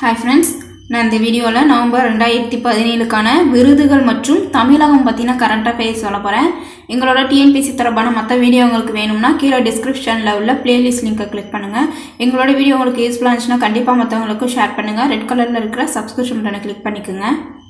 hi friends நான் இந்த வீடியோவில் நவம்பர் ரெண்டாயிரத்தி பதினேழுக்கான விருதுகள் மற்றும் தமிழகம் பற்றின கரண்ட் அஃபேர்ஸ் சொல்ல போகிறேன் எங்களோட டிஎன்பிசி தொடர்பான மற்ற வீடியோ உங்களுக்கு வேணும்னா கீழே டிஸ்கிரிப்ஷனில் உள்ள பிளேலிஸ்ட் லிங்கை கிளிக் பண்ணுங்கள் எங்களோட வீடியோ உங்களுக்கு யூஸ்ஃபுல்லாக இருந்துச்சுன்னா கண்டிப்பாக மற்றவங்களுக்கும் ஷேர் பண்ணுங்கள் ரெட் கலரில் இருக்கிற சப்ஸ்கிரிப்ஷன் பட்டனை கிளிக் பண்ணிக்கோங்க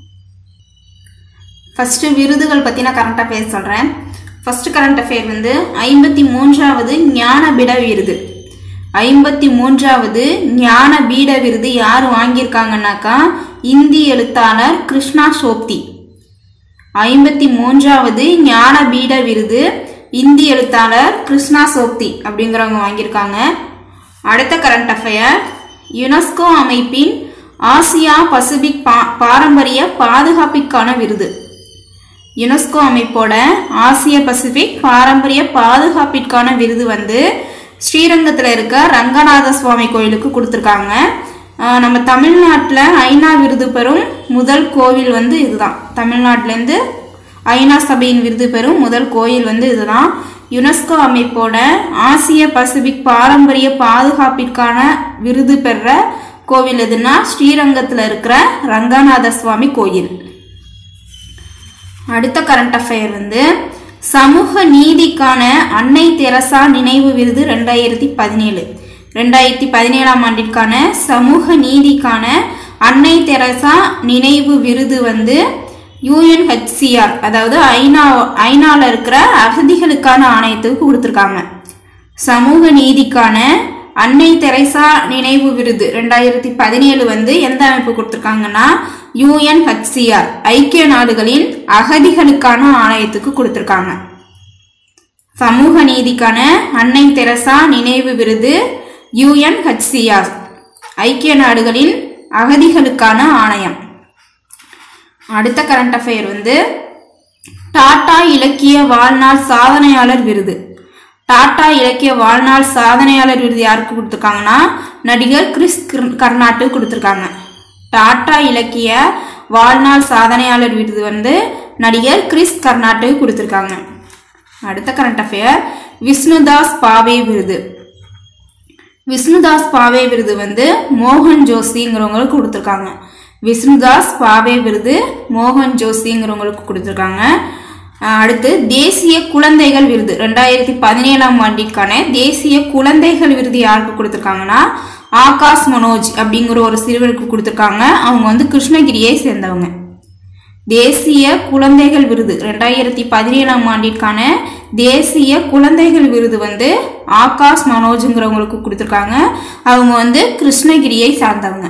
ஃபஸ்ட்டு விருதுகள் பற்றின கரண்ட் அஃபேர்ஸ் சொல்கிறேன் ஃபஸ்ட்டு கரண்ட் அஃபேர் வந்து ஐம்பத்தி மூன்றாவது ஞானபிட விருது ஐம்பத்தி மூன்றாவது ஞான பீட விருது யார் வாங்கியிருக்காங்கன்னாக்கா இந்தி எழுத்தாளர் கிருஷ்ணா சோப்தி ஐம்பத்தி மூன்றாவது ஞான பீட விருது இந்தி எழுத்தாளர் கிருஷ்ணா சோப்தி அப்படிங்கிறவங்க வாங்கியிருக்காங்க அடுத்த கரண்ட் அஃபேர் யுனெஸ்கோ அமைப்பின் ஆசியா பசிபிக் பா பாரம்பரிய பாதுகாப்பிற்கான விருது யுனெஸ்கோ அமைப்போட ஆசிய பசிபிக் பாரம்பரிய பாதுகாப்பிற்கான விருது வந்து ஸ்ரீரங்கத்தில் இருக்க ரங்கநாத சுவாமி கோயிலுக்கு கொடுத்துருக்காங்க ஆஹ் நம்ம தமிழ்நாட்டில் ஐநா விருது பெறும் முதல் கோவில் வந்து இதுதான் தமிழ்நாட்டிலேருந்து ஐநா சபையின் விருது பெறும் முதல் கோயில் வந்து இதுதான் யுனெஸ்கோ அமைப்போட ஆசிய பசிபிக் பாரம்பரிய பாதுகாப்பிற்கான விருது பெற கோவில் எதுனா ஸ்ரீரங்கத்தில் இருக்கிற ரங்கநாத சுவாமி கோயில் அடுத்த கரண்ட் அஃபேர் வந்து சமூக நீதிக்கான அன்னை தெரசா நினைவு விருது ரெண்டாயிரத்தி பதினேழு ரெண்டாயிரத்தி பதினேழாம் ஆண்டிற்கான சமூக நீதிக்கான அன்னை தெரசா நினைவு விருது வந்து யூஎன்ஹெச்சிஆர் அதாவது ஐநா ஐநாவில் இருக்கிற அகதிகளுக்கான ஆணையத்துக்கு கொடுத்துருக்காங்க சமூக நீதிக்கான அன்னை தெரசா நினைவு விருது ரெண்டாயிரத்தி பதினேழு வந்து எந்த அமைப்பு கொடுத்துருக்காங்கன்னா யூஎன்ஹெச்சிஆர் ஐக்கிய நாடுகளின் அகதிகளுக்கான ஆணையத்துக்கு கொடுத்துருக்காங்க சமூக நீதிக்கான அன்னை தெரசா நினைவு விருது யூஎன்ஹெச்சிஆர் ஐக்கிய நாடுகளின் அகதிகளுக்கான ஆணையம் அடுத்த கரண்ட் அஃபேர் வந்து டாடா இலக்கிய வாழ்நாள் சாதனையாளர் விருது டாடா இலக்கிய வாழ்நாள் சாதனையாளர் விருது யாருக்கு கொடுத்துருக்காங்கன்னா நடிகர் கிறிஸ் கர்நாட்டு கொடுத்துருக்காங்க டாடா இலக்கிய வாழ்நாள் சாதனையாளர் விருது வந்து நடிகர் கிறிஸ் கர்நாட்டு கொடுத்துருக்காங்க அடுத்த கரண்ட் அஃபேர் விஷ்ணுதாஸ் பாவே விருது விஷ்ணுதாஸ் பாவே விருது வந்து மோகன் ஜோஷிங்கிறவங்களுக்கு கொடுத்துருக்காங்க விஷ்ணுதாஸ் பாவே விருது மோகன் ஜோஷிங்கிறவங்களுக்கு கொடுத்துருக்காங்க அடுத்து தேசிய குழந்தைகள் விருது ரெண்டாயிரத்தி பதினேழாம் ஆண்டிற்கான தேசிய குழந்தைகள் விருது யாருக்கு கொடுத்துருக்காங்கன்னா ஆகாஷ் மனோஜ் அப்படிங்கிற ஒரு சிறுவருக்கு கொடுத்துருக்காங்க அவங்க வந்து கிருஷ்ணகிரியை சேர்ந்தவங்க தேசிய குழந்தைகள் விருது ரெண்டாயிரத்தி பதினேழாம் ஆண்டிற்கான தேசிய குழந்தைகள் விருது வந்து ஆகாஷ் மனோஜுங்கிறவங்களுக்கு கொடுத்துருக்காங்க அவங்க வந்து கிருஷ்ணகிரியை சார்ந்தவங்க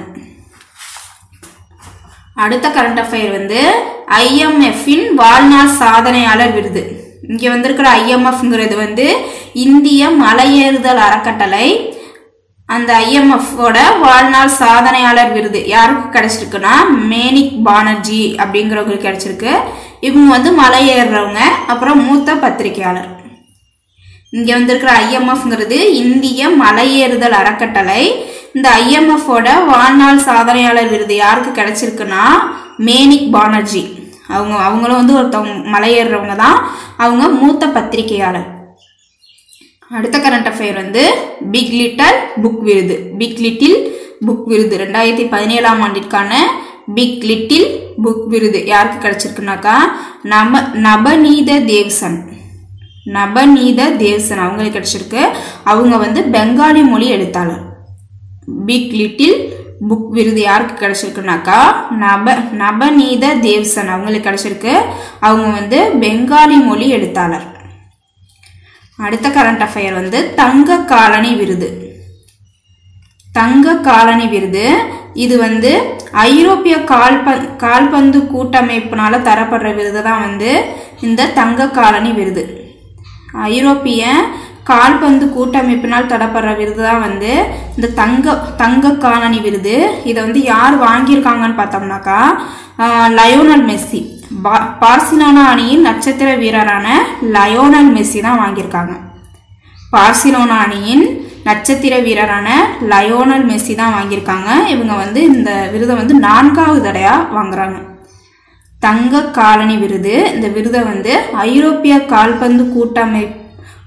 அடுத்த கரண்ட் அஃபேர் வந்து ஐஎம்எஃப்பின் வாழ்நாள் சாதனையாளர் விருது இங்கே வந்திருக்கிற ஐஎம்எஃப்ங்கிறது வந்து இந்திய மலையேறுதல் அறக்கட்டளை அந்த ஐஎம்எஃபோட வாழ்நாள் சாதனையாளர் விருது யாருக்கு கிடைச்சிருக்குன்னா மேனிக் பானர்ஜி அப்படிங்கிறவங்களுக்கு கிடைச்சிருக்கு இவங்க வந்து மலை ஏறுறவங்க அப்புறம் மூத்த பத்திரிகையாளர் இங்கே வந்திருக்கிற ஐஎம்எஃப்ங்கிறது இந்திய மலையேறுதல் அறக்கட்டளை இந்த ஐஎம்எஃபோட வாழ்நாள் சாதனையாளர் விருது யாருக்கு கிடைச்சிருக்குன்னா மேனிக் பானர்ஜி அவங்க அவங்களும் வந்து ஒருத்தவங்க மலையேறுறவங்க தான் அவங்க மூத்த பத்திரிகையாளர் அடுத்த கரண்ட் அஃபேர் வந்து பிக் லிட்டல் புக் விருது பிக் லிட்டில் புக் விருது ரெண்டாயிரத்தி பதினேழாம் ஆண்டிற்கான பிக் லிட்டில் புக் விருது யாருக்கு கிடைச்சிருக்குனாக்கா நப நபநீத தேவ்சன் நபநீத தேவ்சன் அவங்களுக்கு கிடைச்சிருக்கு அவங்க வந்து பெங்காலி மொழி எழுத்தாளர் பிக் லிட்டில் புக் விருது யாருக்கு கிடைச்சிருக்குனாக்கா நப நபநீத தேவ்சன் அவங்களுக்கு கிடைச்சிருக்கு அவங்க வந்து பெங்காலி மொழி எழுத்தாளர் அடுத்த கரண்ட் அஃபேர் வந்து தங்க காலனி விருது தங்க காலனி விருது இது வந்து ஐரோப்பிய கால்பந் கால்பந்து கூட்டமைப்பினால தரப்படுற விருது தான் வந்து இந்த தங்க காலனி விருது ஐரோப்பிய கால்பந்து கூட்டமைப்பினால் தரப்படுற விருது தான் வந்து இந்த தங்க தங்க காலனி விருது இதை வந்து யார் வாங்கியிருக்காங்கன்னு பார்த்தோம்னாக்கா லயோனல் மெஸ்ஸி பா பார்சிலோனா அணியின் நட்சத்திர வீரரான லயோனல் மெஸ்ஸி தான் வாங்கியிருக்காங்க பார்சிலோனா அணியின் நட்சத்திர வீரரான லயோனல் மெஸ்ஸி தான் வாங்கியிருக்காங்க இவங்க வந்து இந்த விருதை வந்து நான்காவது தடையாக வாங்குறாங்க தங்க காலனி விருது இந்த விருதை வந்து ஐரோப்பிய கால்பந்து கூட்டமை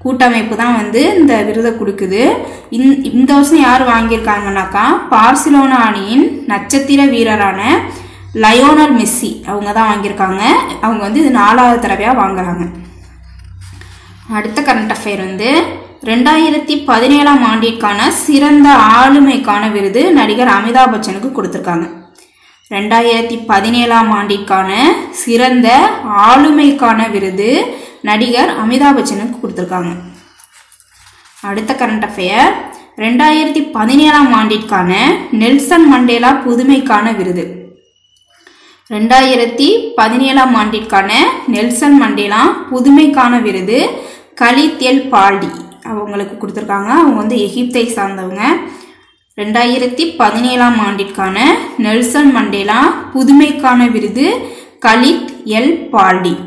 கூட்டமைப்பு தான் வந்து இந்த விருதை கொடுக்குது இந் இந்த வருஷம் யார் வாங்கியிருக்காங்கனாக்கா பார்சிலோனா அணியின் நட்சத்திர வீரரான லயோனல் மெஸ்ஸி அவங்க தான் வாங்கியிருக்காங்க அவங்க வந்து இது நாலாவது தடவையாக வாங்குறாங்க அடுத்த கரண்ட் அஃபேர் வந்து ரெண்டாயிரத்தி பதினேழாம் ஆண்டிற்கான சிறந்த ஆளுமைக்கான விருது நடிகர் அமிதாப் பச்சனுக்கு கொடுத்துருக்காங்க ரெண்டாயிரத்தி பதினேழாம் ஆண்டிற்கான சிறந்த ஆளுமைக்கான விருது நடிகர் அமிதாப் பச்சனுக்கு கொடுத்துருக்காங்க அடுத்த கரண்ட் அஃபேர் ரெண்டாயிரத்தி பதினேழாம் ஆண்டிற்கான நெல்சன் மண்டேலா புதுமைக்கான விருது ரெண்டாயிரத்தி பதினேழாம் ஆண்டிற்கான நெல்சன் மண்டேலா புதுமைக்கான விருது கலித் எல் பால்டி அவங்களுக்கு கொடுத்துருக்காங்க அவங்க வந்து எகிப்தை சார்ந்தவங்க ரெண்டாயிரத்தி பதினேழாம் ஆண்டிற்கான நெல்சன் மண்டேலா புதுமைக்கான விருது கலித் எல் பால்டி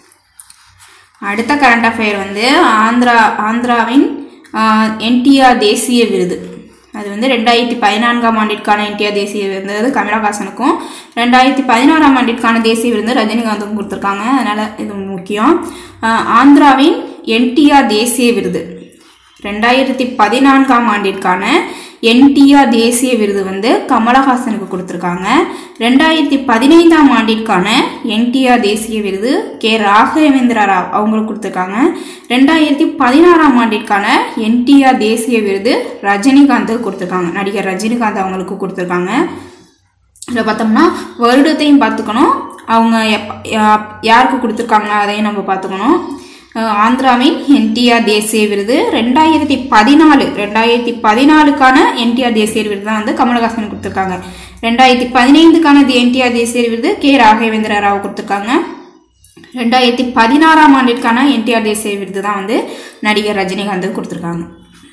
அடுத்த கரண்ட் அஃபேர் வந்து ஆந்திரா ஆந்திராவின் என்டிஆர் தேசிய விருது அது வந்து ரெண்டாயிரத்தி பதினான்காம் ஆண்டிற்கான என்டிஆர் தேசிய விருது அது கமலஹாசனுக்கும் ரெண்டாயிரத்தி பதினாறாம் ஆண்டிற்கான தேசிய விருது ரஜினிகாந்துக்கும் கொடுத்துருக்காங்க அதனால் இது முக்கியம் ஆஹ் ஆந்திராவின் என்டிஆர் தேசிய விருது ரெண்டாயிரத்தி பதினான்காம் ஆண்டிற்கான என்டிஆர் தேசிய விருது வந்து கமலஹாசனுக்கு கொடுத்துருக்காங்க ரெண்டாயிரத்தி பதினைந்தாம் ஆண்டிற்கான என்டிஆர் தேசிய விருது கே ராகவேந்திர ராவ் அவங்களுக்கு கொடுத்துருக்காங்க ரெண்டாயிரத்தி பதினாறாம் ஆண்டிற்கான என்டிஆர் தேசிய விருது ரஜினிகாந்துக்கு கொடுத்துருக்காங்க நடிகர் ரஜினிகாந்த் அவங்களுக்கு கொடுத்துருக்காங்க இதில் பார்த்தோம்னா வருடத்தையும் பார்த்துக்கணும் அவங்க எப்ப- யா- யாருக்கு கொடுத்துருக்காங்க அதையும் நம்ம பார்த்துக்கணும் அஹ் ஆந்திராவின் என்டிஆர் தேசிய விருது ரெண்டாயிரத்தி பதினாலு ரெண்டாயிரத்தி பதினாலுக்கான என்டிஆர் தேசிய விருது தான் வந்து கமலஹாசன் கொடுத்துருக்காங்க ரெண்டாயிரத்தி பதினைந்துக்கான என்டிஆர் தேசிய விருது கே ராகவேந்திர ராவ் கொடுத்துருக்காங்க ரெண்டாயிரத்தி பதினாறாம் ஆண்டிற்கான என்டிஆர் தேசிய விருது தான் வந்து நடிகர் ரஜினிகாந்த் கொடுத்துருக்காங்க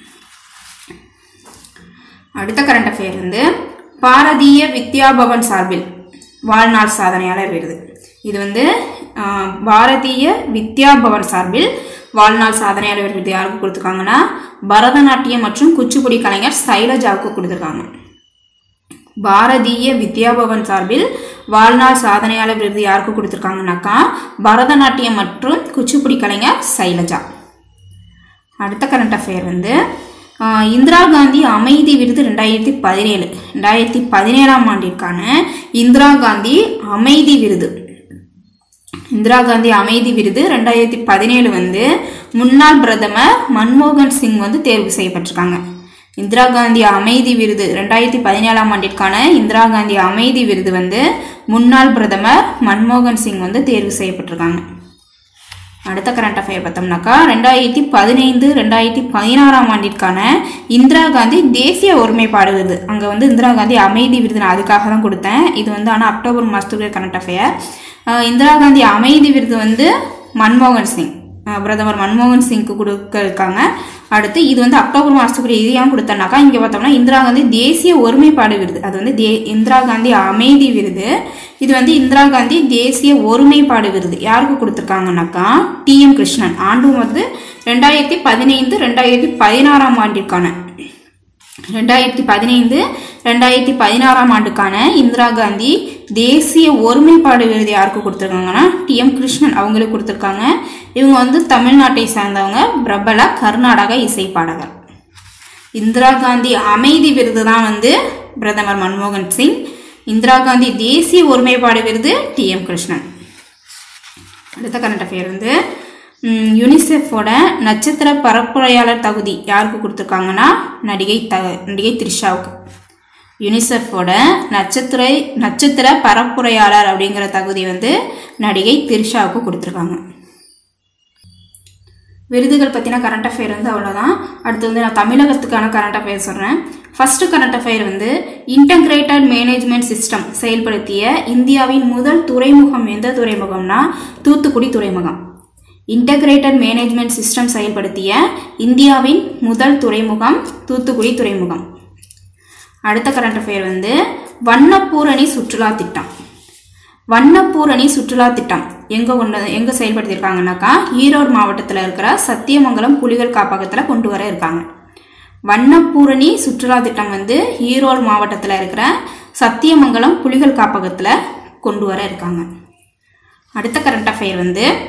அடுத்த கரண்ட் அஃபேர் வந்து பாரதிய வித்யா பவன் சார்பில் வாழ்நாள் சாதனையாளர் விருது இது வந்து ஆஹ், பாரதிய வித்யா பவன் சார்பில் வாழ்நாள் சாதனையாளர் விருது யாருக்கு கொடுத்துருக்காங்கன்னா பரதநாட்டியம் மற்றும் குச்சிப்புடி கலைஞர் சைலஜாவுக்கு கொடுத்துருக்காங்க பாரதிய வித்யா பவன் சார்பில் வாழ்நாள் சாதனையாளர் விருது யாருக்கு கொடுத்துருக்காங்கனாக்கா பரதநாட்டியம் மற்றும் குச்சிப்புடி கலைஞர் சைலஜா அடுத்த கரண்ட் அஃபேர் வந்து ஆஹ், இந்திரா காந்தி அமைதி விருது ரெண்டாயிரத்தி பதினேழு ரெண்டாயிரத்தி பதினேழாம் ஆண்டிற்கான இந்திரா காந்தி அமைதி விருது இந்திரா காந்தி அமைதி விருது ரெண்டாயிரத்தி பதினேழு வந்து முன்னாள் பிரதமர் மன்மோகன் சிங் வந்து தேர்வு செய்யப்பட்டிருக்காங்க இந்திரா காந்தி அமைதி விருது ரெண்டாயிரத்தி பதினேழாம் ஆண்டிற்கான இந்திரா காந்தி அமைதி விருது வந்து முன்னாள் பிரதமர் மன்மோகன் சிங் வந்து தேர்வு செய்யப்பட்டிருக்காங்க அடுத்த கரண்ட் அஃபேர் பார்த்தோம்னாக்கா ரெண்டாயிரத்தி பதினைந்து ரெண்டாயிரத்தி பதினாறாம் ஆண்டிற்கான இந்திரா காந்தி தேசிய ஒருமைப்பாடு விருது அங்கே வந்து இந்திரா காந்தி அமைதி விருது நான் அதுக்காக தான் கொடுத்தேன் இது வந்து ஆனால் அக்டோபர் மாதத்துக்கு கரண்ட் அஃபேர் இந்திரா காந்தி அமைதி விருது வந்து மன்மோகன் சிங் அஹ் பிரதமர் மன்மோகன் சிங்க்கு கொடுக்க இருக்காங்க அடுத்து இது வந்து அக்டோபர் மாதத்துக்குரிய இது ஏன் கொடுத்தனாக்கா இங்கே பார்த்தோம்னா இந்திரா காந்தி தேசிய ஒருமைப்பாடு விருது அது வந்து தே இந்திரா காந்தி அமைதி விருது இது வந்து இந்திரா காந்தி தேசிய ஒருமைப்பாடு விருது யாருக்கு கொடுத்துருக்காங்கனாக்கா டி எம் கிருஷ்ணன் ஆண்டு வந்து ரெண்டாயிரத்தி பதினைந்து ரெண்டாயிரத்தி பதினாறாம் ஆண்டிற்கான ரெண்டாயிரத்தி பதினைந்து ரெண்டாயிரத்தி பதினாறாம் ஆண்டுக்கான இந்திரா காந்தி தேசிய ஒருமைப்பாடு விருது யாருக்கு கொடுத்துருக்காங்கன்னா டி எம் கிருஷ்ணன் அவங்களுக்கு கொடுத்துருக்காங்க இவங்க வந்து தமிழ்நாட்டை சார்ந்தவங்க பிரபல கர்நாடக இசை பாடகர் இந்திரா காந்தி அமைதி விருது தான் வந்து பிரதமர் மன்மோகன் சிங் இந்திரா காந்தி தேசிய ஒருமைப்பாடு விருது டி எம் கிருஷ்ணன் அடுத்த கரண்ட் அஃபேர் வந்து ம், யுனிசெஃபோட நட்சத்திர பரப்புரையாளர் தகுதி யாருக்கு கொடுத்துருக்காங்கன்னா நடிகை த நடிகை த்ரிஷாவுக்கு யுனிசெஃபோட நட்சத்திர நட்சத்திர பரப்புரையாளர் அப்படிங்கிற தகுதி வந்து நடிகை த்ரிஷாவுக்கு கொடுத்துருக்காங்க விருதுகள் பற்றின கரண்ட் அஃபேர் வந்து அவ்வளோதான் அடுத்து வந்து நான் தமிழகத்துக்கான கரண்ட் அஃபேர் சொல்கிறேன் ஃபர்ஸ்ட் கரண்ட் அஃபேர் வந்து இன்டகிரேட்டட் மேனேஜ்மெண்ட் சிஸ்டம் செயல்படுத்திய இந்தியாவின் முதல் துறைமுகம் எந்த துறைமுகம்னா தூத்துக்குடி துறைமுகம் இன்டகிரேட்டட் மேனேஜ்மெண்ட் சிஸ்டம் செயல்படுத்திய இந்தியாவின் முதல் துறைமுகம் தூத்துக்குடி துறைமுகம் அடுத்த கரண்ட் அஃபேர் வந்து வண்ணப்பூரணி சுற்றுலா திட்டம் வண்ணப்பூரணி சுற்றுலா திட்டம் எங்கே கொண்டு எங்கே செயல்படுத்தியிருக்காங்கனாக்கா ஈரோடு மாவட்டத்தில் இருக்கிற சத்தியமங்கலம் புலிகள் காப்பகத்தில் கொண்டு வர இருக்காங்க வண்ணப்பூரணி சுற்றுலா திட்டம் வந்து ஈரோடு மாவட்டத்தில் இருக்கிற சத்தியமங்கலம் புலிகள் காப்பகத்தில் கொண்டு வர இருக்காங்க அடுத்த கரண்ட் அஃபேர் வந்து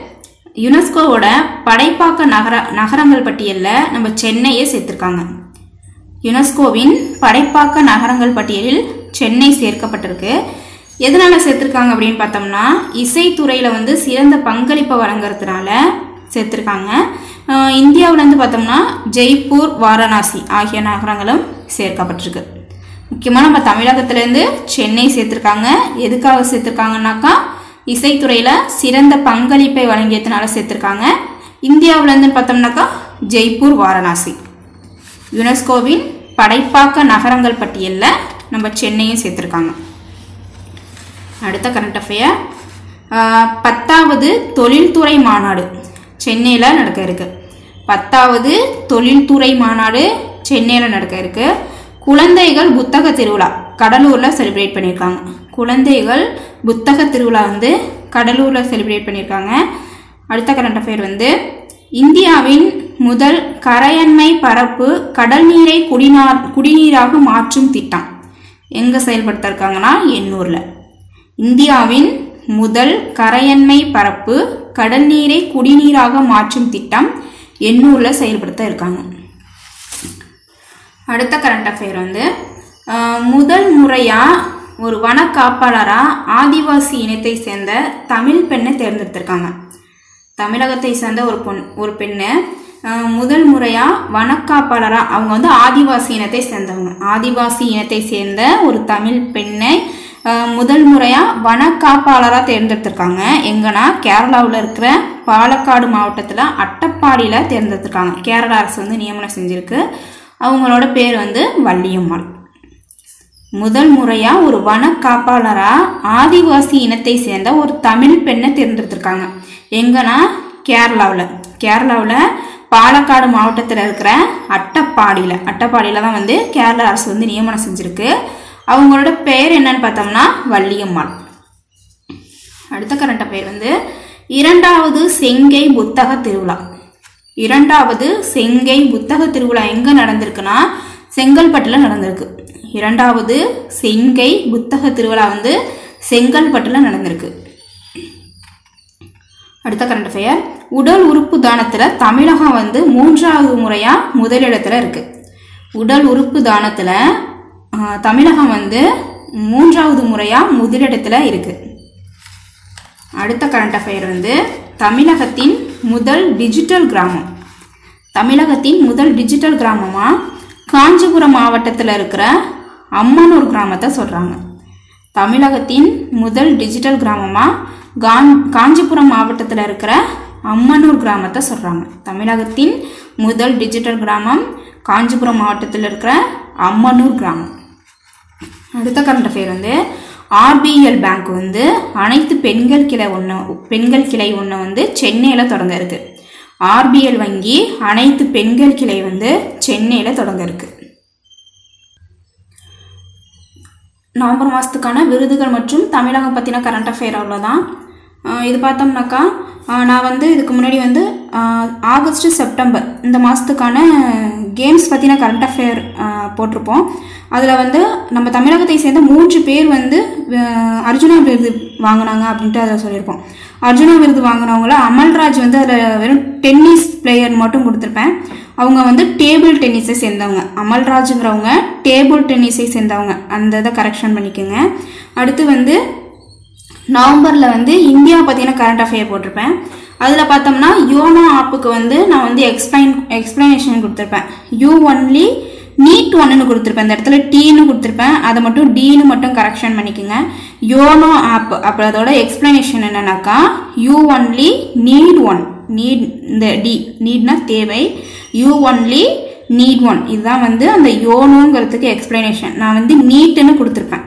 யுனெஸ்கோவோட படைப்பாக்க நகர நகரங்கள் பட்டியலில் நம்ம சென்னையை சேர்த்துருக்காங்க யுனெஸ்கோவின் படைப்பாக்க நகரங்கள் பட்டியலில் சென்னை சேர்க்கப்பட்டிருக்கு எதனால சேர்த்துருக்காங்க அப்படின்னு பார்த்தோம்னா இசைத்துறையில் வந்து சிறந்த பங்களிப்பை வழங்குறதுனால சேர்த்துருக்காங்க ஆஹ் இந்தியாவுல இருந்து பார்த்தோம்னா ஜெய்ப்பூர் வாரணாசி ஆகிய நகரங்களும் சேர்க்கப்பட்டிருக்கு முக்கியமாக நம்ம தமிழகத்திலேருந்து சென்னை சேர்த்துருக்காங்க எதுக்காக சேர்த்துருக்காங்கனாக்கா இசைத்துறையில் சிறந்த பங்களிப்பை வழங்கியதுனால சேர்த்துருக்காங்க இந்தியாவிலேருந்து பார்த்தோம்னாக்கா ஜெய்ப்பூர் வாரணாசி யுனெஸ்கோவின் படைப்பாக்க நகரங்கள் பட்டியலில் நம்ம சென்னையும் சேர்த்துருக்காங்க அடுத்த கரண்ட் அஃபேர் பத்தாவது தொழில்துறை மாநாடு சென்னையில் நடக்க இருக்கு பத்தாவது தொழில்துறை மாநாடு சென்னையில் நடக்க இருக்கு குழந்தைகள் புத்தக திருவிழா கடலூரில் செலிப்ரேட் பண்ணியிருக்காங்க குழந்தைகள் புத்தக திருவிழா வந்து கடலூரில் செலிப்ரேட் பண்ணியிருக்காங்க அடுத்த கரண்ட் அஃபேர் வந்து இந்தியாவின் முதல் கரையண்மை பரப்பு கடல் நீரை குடிநார் குடிநீராக மாற்றும் திட்டம் எங்கே செயல்படுத்த இருக்காங்கன்னா எண்ணூரில் இந்தியாவின் முதல் கரையண்மை பரப்பு கடல் நீரை குடிநீராக மாற்றும் திட்டம் எண்ணூரில் செயல்படுத்த இருக்காங்க அடுத்த கரண்ட் அஃபேர் வந்து அஹ், முதல் முறையாக ஒரு வன காப்பாளராக ஆதிவாசி இனத்தை சேர்ந்த தமிழ் பெண்ணை தேர்ந்தெடுத்திருக்காங்க தமிழகத்தை சேர்ந்த ஒரு பொண் ஒரு பெண்ணு அஹ், முதல் முறையாக வனக்காப்பாளராக அவங்க வந்து ஆதிவாசி இனத்தை சேர்ந்தவங்க ஆதிவாசி இனத்தை சேர்ந்த ஒரு தமிழ் பெண்ணை அஹ், முதல் முறையாக வனக்காப்பாளராக தேர்ந்தெடுத்திருக்காங்க எங்கன்னா கேரளாவில் இருக்கிற பாலக்காடு மாவட்டத்தில் அட்டப்பாடியில் தேர்ந்தெடுத்திருக்காங்க கேரளா அரசு வந்து நியமனம் செஞ்சிருக்கு அவங்களோட பேர் வந்து வள்ளியம்மாள் முதல் முறையா ஒரு வன காப்பாளரா ஆதிவாசி இனத்தை சேர்ந்த ஒரு தமிழ் பெண்ணை தேர்ந்தெடுத்திருக்காங்க எங்கன்னா கேரளாவில் கேரளாவில் பாலக்காடு மாவட்டத்தில் இருக்கிற அட்டப்பாடியில் அட்டப்பாடியில் தான் வந்து கேரளா அரசு வந்து நியமனம் செஞ்சிருக்கு அவங்களோட பெயர் என்னன்னு பார்த்தோம்னா வள்ளியம்மாள் அடுத்த கரண்ட் பேர் வந்து இரண்டாவது செங்கை புத்தக திருவிழா இரண்டாவது செங்கை புத்தக திருவிழா எங்கே நடந்திருக்குன்னா செங்கல்பட்டில் நடந்திருக்கு இரண்டாவது செங்கை புத்தக திருவிழா வந்து செங்கல்பட்டில் நடந்திருக்கு அடுத்த கரண்ட் அஃபேர் உடல் உறுப்பு தானத்தில் தமிழகம் வந்து மூன்றாவது முறையாக முதலிடத்தில் இருக்கு உடல் உறுப்பு தானத்தில் ஆஹ், தமிழகம் வந்து மூன்றாவது முறையாக முதலிடத்தில் இருக்கு அடுத்த கரண்ட் அஃபேர் வந்து தமிழகத்தின் முதல் டிஜிட்டல் கிராமம் தமிழகத்தின் முதல் டிஜிட்டல் கிராமமாக காஞ்சிபுரம் மாவட்டத்தில் இருக்கிற அம்மனூர் கிராமத்தை சொல்கிறாங்க தமிழகத்தின் முதல் டிஜிட்டல் கிராமமாக கான் காஞ்சிபுரம் மாவட்டத்தில் இருக்கிற அம்மனூர் கிராமத்தை சொல்கிறாங்க தமிழகத்தின் முதல் டிஜிட்டல் கிராமம் காஞ்சிபுரம் மாவட்டத்தில் இருக்கிற அம்மனூர் கிராமம் அடுத்த கரண்ட் அஃபேர் வந்து ஆர்பிஎல் பேங்க் வந்து அனைத்து பெண்கள் கிளை ஒன்று பெண்கள் கிளை ஒன்று வந்து சென்னையில் தொடங்க இருக்கு ஆர்பிஎல் வங்கி அனைத்து பெண்கள் கிளை வந்து சென்னையில் தொடங்க இருக்கு நவம்பர் மாதத்துக்கான விருதுகள் மற்றும் தமிழகம் பற்றின கரண்ட் அஃபேர் அவ்வளோதான் ஆஹ் இது பார்த்தோம்னாக்கா ஆஹ் நான் வந்து இதுக்கு முன்னாடி வந்து ஆஹ் ஆகஸ்ட் செப்டம்பர் இந்த மாதத்துக்கான கேம்ஸ் பற்றின கரண்ட் அஃபேர் போட்டிருப்போம் அதில் வந்து நம்ம தமிழகத்தை சேர்ந்த மூன்று பேர் வந்து ஆஹ் அர்ஜுனா விருது வாங்கினாங்க அப்படின்ட்டு அதில் சொல்லியிருப்போம் அர்ஜுனா விருது வாங்கினவங்கள அமல்ராஜ் வந்து அதில் வெறும் டென்னிஸ் பிளேயர் மட்டும் கொடுத்துருப்பேன் அவங்க வந்து டேபிள் டென்னிஸை சேர்ந்தவங்க அமல்ராஜுங்கிறவங்க டேபிள் டென்னிஸை சேர்ந்தவங்க அந்த இதை கரெக்ஷன் பண்ணிக்கோங்க அடுத்து வந்து நவம்பரில் வந்து இந்தியா பற்றின கரண்ட் அஃபேர் போட்டிருப்பேன் அதில் பார்த்தோம்னா யோனோ ஆப்புக்கு வந்து நான் வந்து எக்ஸ்பிளைன் எக்ஸ்பிளனேஷன் கொடுத்துருப்பேன் யூ ஒன்லி நீட் ஒன்னுன்னு கொடுத்துருப்பேன் இந்த இடத்துல டீன்னு கொடுத்துருப்பேன் அதை மட்டும் டீன்னு மட்டும் கரெக்ஷன் பண்ணிக்கோங்க யோனோ ஆப் அப்புறம் அதோட எக்ஸ்பிளனேஷன் என்னன்னாக்கா you only need one NEET இந்த டி நீட்னா தேவை யூ ஒன்லி நீட் ஒன் இதுதான் வந்து அந்த யோனோங்கிறதுக்கு எக்ஸ்பிளனேஷன் நான் வந்து நீட்டுன்னு கொடுத்துருப்பேன்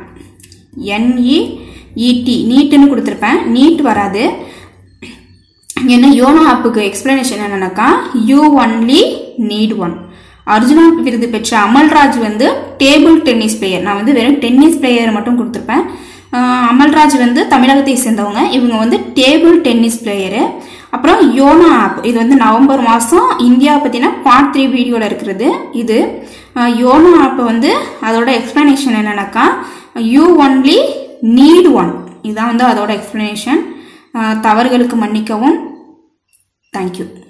என்இஇடி நீட்டுன்னு கொடுத்துருப்பேன் நீட் வராது என்ன யோனோ ஆப்புக்கு எக்ஸ்பிளனேஷன் என்னன்னாக்கா you only need one Arjuna விருது பெற்ற அமல்ராஜ் வந்து டேபிள் டென்னிஸ் பிளேயர் நான் வந்து வெறும் டென்னிஸ் பிளேயர் மட்டும் கொடுத்துருப்பேன் ஆஹ் அமல்ராஜ் வந்து தமிழகத்தை சேர்ந்தவங்க இவங்க வந்து டேபிள் டென்னிஸ் பிளேயரு அப்புறம் யோனோ ஆப் இது வந்து நவம்பர் மாதம் இந்தியா பற்றின பார்ட் த்ரீ வீடியோவில் இருக்கிறது இது ஆஹ் யோனோ ஆப் வந்து அதோட எக்ஸ்பிளனேஷன் என்னன்னாக்கா யூ ஒன்லி நீட் ஒன் இதுதான் வந்து அதோட எக்ஸ்பிளனேஷன் தவறுகளுக்கு மன்னிக்கவும் தேங்க்யூ